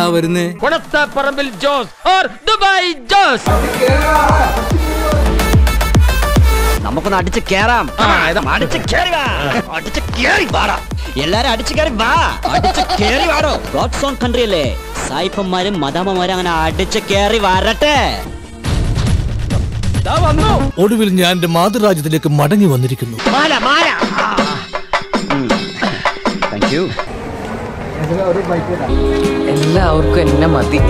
വരുന്നേ കുണത്താപ്പറമ്പിൽ Jose or Dubai Jose നമുക്കൊന്ന് അടിച്ച് കേറാം അടിച്ച് കേറി വാ അടിച്ച് കേറി വാടാ എല്ലാരും അടിച്ച് കേറി വാ അടിച്ച് കേറി വാടോ ഗോഡ്സ് ഓൺ കൺട്രി അല്ലേ സായിപ്പന്മാരും മദാമ്മമാരും അങ്ങനെ അടിച്ച് കേറി വരട്ടെ ഒടുവിൽ ഞാൻ എന്റെ മാതൃരാജ്യത്തിലേക്ക് മടങ്ങി വന്നിരിക്കുന്നു മാല മാല താങ്ക് യു എല്ലാവർക്കും എന്നെ മതി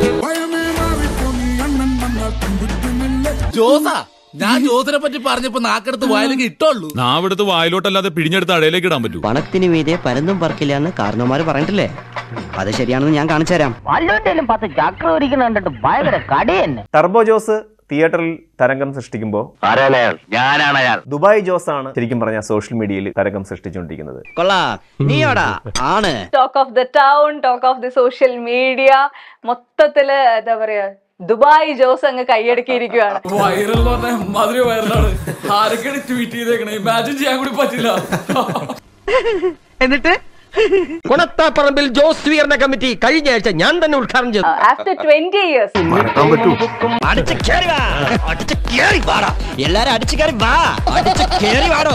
ജോസാ ഞാൻ ജോസിനെ പറ്റി പറഞ്ഞപ്പോ നാക്കെടുത്ത് വായിലേക്ക് ഇട്ടോളൂ നാവിടുത്ത് വായിലോട്ടല്ലാതെ പിടിഞ്ഞെടുത്ത് അടയിലേക്ക് ഇടാൻ പറ്റൂ പണത്തിന് മീതെ പരന്നും പറക്കില്ല എന്ന് കാരണവന്മാര് പറഞ്ഞിട്ടില്ലേ അത് ശരിയാണെന്ന് ഞാൻ കാണിച്ചു തരാം വല്ലോട്ടേലും പത്ത് ചക്ര ഒരിക്കുന്ന കണ്ടിട്ട് ഭയങ്കര കടി തന്നെ ടർബോ ജോസ് തിയേറ്ററിൽ തരംഗം സൃഷ്ടിക്കുമ്പോൾ ദുബായ് ജോസ് ആണ് ശരിക്കും പറഞ്ഞ സോഷ്യൽ മീഡിയയിൽ തരംഗം സൃഷ്ടിച്ചുകൊണ്ടിരിക്കുന്നത് കൊള്ളാ നീയോടാ ആണ് talk of the town talk of the social media മൊത്തത്തില് എന്താ പറയാ ദുബായ് ജോസ് അങ്ങ് കൈയടക്കിയിരിക്കുകയാണ് വൈറൽ എന്ന് പറഞ്ഞ മാതിരി വൈറലാണ് ആരൊക്കെയാണ് ട്വീറ്റ് ചെയ്തേക്കണേ ഇമാജിൻ ചെയ്യാൻ കൂടി പറ്റില്ല എന്നിട്ട് കുണത്താപ്പറമ്പിൽ ജോസ് സ്വീകരണ കമ്മിറ്റി കഴിഞ്ഞ ആഴ്ച ഞാൻ തന്നെ ഉദ്ഘാടനം ചെയ്തു ആഫ്റ്റർ ട്വന്റി ഇയേഴ്സ് അടിച്ച് കേറി വാ അടിച്ച് കേറി വാടാ എല്ലാരും അടിച്ച് കേറി വാ അടിച്ച് കേറി വാടോ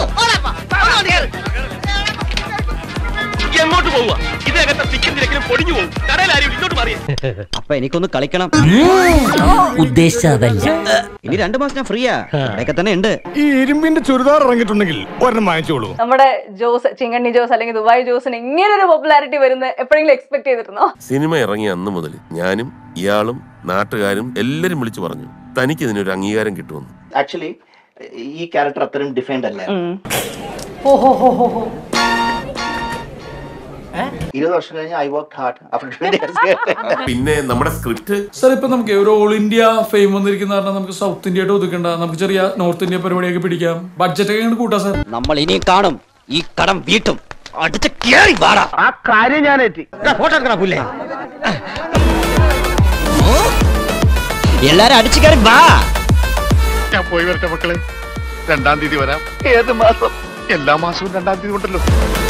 എങ്ങോട്ട് പോവുക ഇതിനകത്തെ തിക്കും തിരക്കിലും പൊടിഞ്ഞു പോകും കടയിൽ ആരും ഇങ്ങോട്ട് മാറിയ അപ്പൊ എനിക്കൊന്ന് കളിക്കണം ഉദ്ദേശിച്ചതല്ല ഇനി രണ്ടു മാസം ഞാൻ ഫ്രീയാ ഇവിടെയൊക്കെ തന്നെ ഉണ്ട് ഈ ഇരുമ്പിന്റെ ചുരിദാർ ഇറങ്ങിയിട്ടുണ്ടെങ്കിൽ ഒരെണ്ണം വാങ്ങിച്ചോളൂ നമ്മുടെ ജോസ് ചിങ്കണ്ണി ജോസ് അല്ലെങ്കിൽ ദുബായ് ജോസിന് ഇങ്ങനെ ഒരു പോപ്പുലാരിറ്റി വരുന്ന എപ്പോഴെങ്കിലും എക്സ്പെക്ട് ചെയ്തിരുന്നോ സിനിമ ഇറങ്ങിയ അന്ന് മുതൽ ഞാനും ഇയാളും നാട്ടുകാരും എല്ലാരും വിളിച്ചു പറഞ്ഞു തനിക്ക് ഇതിനൊരു അംഗീകാരം കിട്ടുമെന്ന് ആക്ച്വലി ഈ ക്യാരക്ടർ അത്രയും ഡിഫൈൻഡ് അല്ല ഇരുപത് വർഷം കഴിഞ്ഞ് ഐ വർക്ക് ഹാർഡ് ആഫ്റ്റർ പിന്നെ നമ്മുടെ സ്ക്രിപ്റ്റ് സാർ ഇപ്പൊ നമുക്ക് ഒരു ഓൾ ഇന്ത്യ ഫെയിം വന്നിരിക്കുന്ന കാരണം നമുക്ക് സൗത്ത് ഇന്ത്യയായിട്ട് ഒതുക്കണ്ട നമുക്ക് ചെറിയ നോർത്ത് ഇന്ത്യ പരിപാടിയൊക്കെ പിടിക്കാം ബഡ്ജറ്റ് ഒക്കെ അങ്ങോട്ട് കൂട്ടാം സാർ നമ്മൾ ഇനിയും കാണും ഈ കടം വീട്ടും അടിച്ച് കേറി വാടാ ആ കാര്യം ഞാൻ എത്തി ഫോട്ടോ എടുക്കണ പുല്ലേ എല്ലാരും അടിച്ച് കേറി വാ ഞാൻ പോയി വരട്ടെ മക്കളെ രണ്ടാം തീയതി വരാം ഏത് മാസം എല്ലാ മാസവും രണ്ടാം തീയതി ഉണ്ടല്ലോ